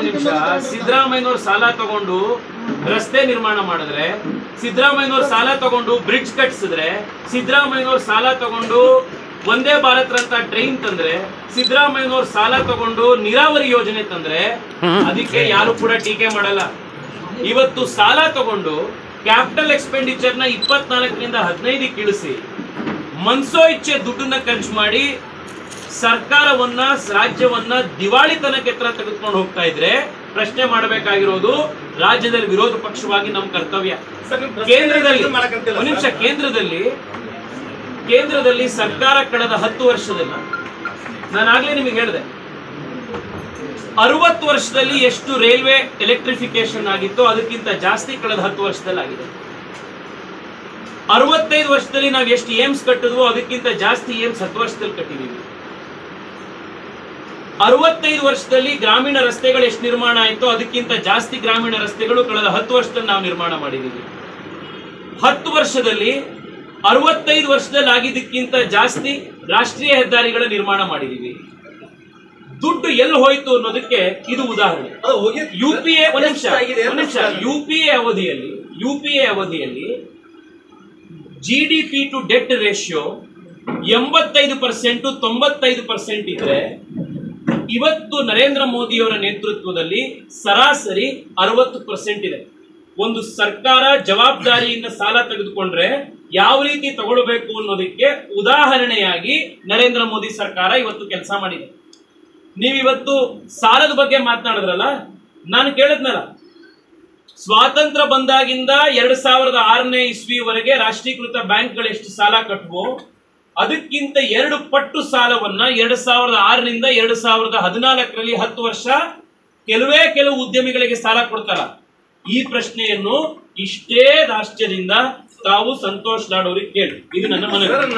ಒಂದ್ ನಿಮಿಷ ಸಿದ್ದರಾಮಯ್ಯನವ್ರು ಸಾಲ ತಗೊಂಡು ರಸ್ತೆ ನಿರ್ಮಾಣ ಮಾಡಿದ್ರೆ ಸಿದ್ದರಾಮಯ್ಯನವ್ರು ಸಾಲ ತಗೊಂಡು ಬ್ರಿಡ್ಜ್ ಕಟ್ಸಿದ್ರೆ ಸಿದ್ದರಾಮಯ್ಯನವ್ರು ಸಾಲ ತಗೊಂಡು ಒಂದೇ ಭಾರತ್ ಅಂತ ಟ್ರೈನ್ ತಂದ್ರೆ ಸಿದ್ದರಾಮಯ್ಯನವ್ರು ಸಾಲ ತಗೊಂಡು ನೀರಾವರಿ ಯೋಜನೆ ತಂದ್ರೆ ಅದಕ್ಕೆ ಯಾರು ಕೂಡ ಟೀಕೆ ಮಾಡಲ್ಲ ಇವತ್ತು ಸಾಲ ತಗೊಂಡು ಕ್ಯಾಪಿಟಲ್ ಎಕ್ಸ್ಪೆಂಡಿಚರ್ ನ ಇಪ್ಪತ್ನಾಲ್ಕರಿಂದ ಹದಿನೈದಕ್ಕೆ ಇಳಿಸಿ ಮನ್ಸೋ ಇಚ್ಛೆ ದುಡ್ಡನ್ನ ಖರ್ಚು ಮಾಡಿ ಸರ್ಕಾರವನ್ನ ರಾಜ್ಯವನ್ನ ದಿವಾಳಿತನಕ್ಕೆ ಎತ್ತರ ತೆಗೆದುಕೊಂಡು ಹೋಗ್ತಾ ಇದ್ರೆ ಪ್ರಶ್ನೆ ಮಾಡಬೇಕಾಗಿರೋದು ರಾಜ್ಯದಲ್ಲಿ ವಿರೋಧ ಪಕ್ಷವಾಗಿ ನಮ್ಮ ಕರ್ತವ್ಯ ಕೇಂದ್ರದಲ್ಲಿ ಒಂದ್ ನಿಮಿಷ ಕೇಂದ್ರದಲ್ಲಿ ಕೇಂದ್ರದಲ್ಲಿ ಸರ್ಕಾರ ಕಳೆದ ಹತ್ತು ವರ್ಷದಲ್ಲಿ ನಾನು ಆಗ್ಲೇ ನಿಮಗೆ ಹೇಳಿದೆ ಅರವತ್ತು ವರ್ಷದಲ್ಲಿ ಎಷ್ಟು ರೈಲ್ವೆ ಎಲೆಕ್ಟ್ರಿಫಿಕೇಶನ್ ಆಗಿತ್ತು ಅದಕ್ಕಿಂತ ಜಾಸ್ತಿ ಕಳೆದ ಹತ್ತು ವರ್ಷದಲ್ಲಿ ಆಗಿದೆ ಅರವತ್ತೈದು ವರ್ಷದಲ್ಲಿ ನಾವು ಎಷ್ಟು ಏಮ್ಸ್ ಕಟ್ಟಿದ್ವೋ ಅದಕ್ಕಿಂತ ಜಾಸ್ತಿ ಏಮ್ಸ್ ಹತ್ತು ವರ್ಷದಲ್ಲಿ ಕಟ್ಟಿದೀವಿ ಅರವತ್ತೈದು ವರ್ಷದಲ್ಲಿ ಗ್ರಾಮೀಣ ರಸ್ತೆಗಳು ಎಷ್ಟು ನಿರ್ಮಾಣ ಆಯಿತು ಅದಕ್ಕಿಂತ ಜಾಸ್ತಿ ಗ್ರಾಮೀಣ ರಸ್ತೆಗಳು ಕಳೆದ ಹತ್ತು ವರ್ಷದಲ್ಲಿ ನಾವು ನಿರ್ಮಾಣ ಮಾಡಿದ್ದೀವಿ ಹತ್ತು ವರ್ಷದಲ್ಲಿ ಅರವತ್ತೈದು ವರ್ಷದಲ್ಲಿ ಆಗಿದ್ದಕ್ಕಿಂತ ಜಾಸ್ತಿ ರಾಷ್ಟ್ರೀಯ ಹೆದ್ದಾರಿಗಳ ನಿರ್ಮಾಣ ಮಾಡಿದ್ದೀವಿ ದುಡ್ಡು ಎಲ್ಲಿ ಹೋಯ್ತು ಅನ್ನೋದಕ್ಕೆ ಇದು ಉದಾಹರಣೆ ಅದು ಹೋಗಿ ಯು ಪಿ ಎ ಒಂದು ನಿಮಿಷ ಆಗಿದೆ ಒಂದು ನಿಮಿಷ ಯು ಪಿ ಎ ಅವಧಿಯಲ್ಲಿ ಯು ಪಿ ಎ ಅವಧಿಯಲ್ಲಿ G D P to debt ratio ಎಂಬತ್ತೈದು ಪರ್ಸೆಂಟ್ ತೊಂಬತ್ತೈದು ಪರ್ಸೆಂಟ್ ಇದ್ರೆ ಇವತ್ತು ನರೇಂದ್ರ ಮೋದಿಯವರ ನೇತೃತ್ವದಲ್ಲಿ ಸರಾಸರಿ ಅರವತ್ತು ಪರ್ಸೆಂಟ್ ಇದೆ ಒಂದು ಸರ್ಕಾರ ಜವಾಬ್ದಾರಿಯಿಂದ ಸಾಲ ತೆಗೆದುಕೊಂಡ್ರೆ ಯಾವ ರೀತಿ ತಗೊಳ್ಬೇಕು ಅನ್ನೋದಕ್ಕೆ ಉದಾಹರಣೆಯಾಗಿ ನರೇಂದ್ರ ಮೋದಿ ಸರ್ಕಾರ ಇವತ್ತು ಕೆಲಸ ಮಾಡಿದೆ ನೀವಿವತ್ತು ಸಾಲದ ಬಗ್ಗೆ ಮಾತನಾಡಿದ್ರಲ್ಲ ನಾನು ಕೇಳಿದ್ನಲ್ಲ ಸ್ವಾತಂತ್ರ್ಯ ಬಂದಾಗಿಂದ ಎರಡ್ ಸಾವಿರದ ಆರನೇ ಇಸ್ವಿವರೆಗೆ ರಾಷ್ಟ್ರೀಕೃತ ಬ್ಯಾಂಕ್ಗಳು ಎಷ್ಟು ಸಾಲ ಕಟ್ಟುವೋ ಅದಕ್ಕಿಂತ ಎರಡು ಪಟ್ಟು ಸಾಲವನ್ನ ಎರಡ್ ಸಾವಿರದ ಆರರಿಂದ ಎರಡ್ ಸಾವಿರದ ಹದಿನಾಲ್ಕರಲ್ಲಿ ಹತ್ತು ವರ್ಷ ಕೆಲವೇ ಕೆಲವು ಉದ್ಯಮಿಗಳಿಗೆ ಸಾಲ ಕೊಡ್ತಾರ ಈ ಪ್ರಶ್ನೆಯನ್ನು ಇಷ್ಟೇ ರಾಷ್ಟ್ರದಿಂದ ತಾವು ಸಂತೋಷ್ ಲಾಡ್ ಅವರಿಗೆ ಕೇಳಿ ಇದು ನನ್ನ ಮನವಿ